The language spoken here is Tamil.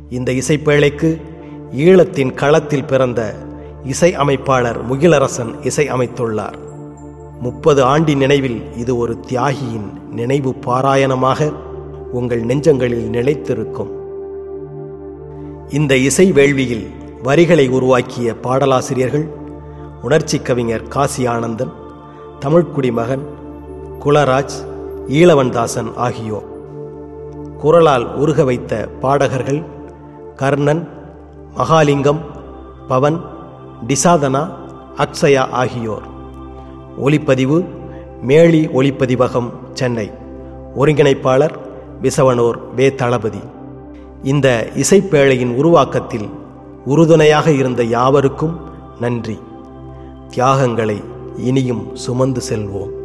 இந்த இசைப்பேழைக்கு ஈழத்தின் களத்தில் பிறந்த இசை அமைப்பாளர் முகிலரசன் இசை அமைத்துள்ளார் முப்பது ஆண்டி நினைவில் இது ஒரு தியாகியின் நினைவு பாராயணமாக உங்கள் நெஞ்சங்களில் நிலைத்திருக்கும் இந்த இசை வேள்வியில் வரிகளை உருவாக்கிய பாடலாசிரியர்கள் உணர்ச்சி கவிஞர் காசி ஆனந்தன் தமிழ்க்குடி மகன் குலராஜ் ஈழவன்தாசன் ஆகியோர் குரலால் உருக வைத்த பாடகர்கள் கர்ணன் மகாலிங்கம் பவன் டிசாதனா அக்ஷயா ஆகியோர் ஒலிப்பதிவு மேளி ஒலிப்பதிவகம் சென்னை ஒருங்கிணைப்பாளர் விசவனூர் வே தளபதி இந்த இசைப்பேழையின் உருவாக்கத்தில் உறுதுணையாக இருந்த யாவருக்கும் நன்றி தியாகங்களை இனியும் சுமந்து செல்வோம்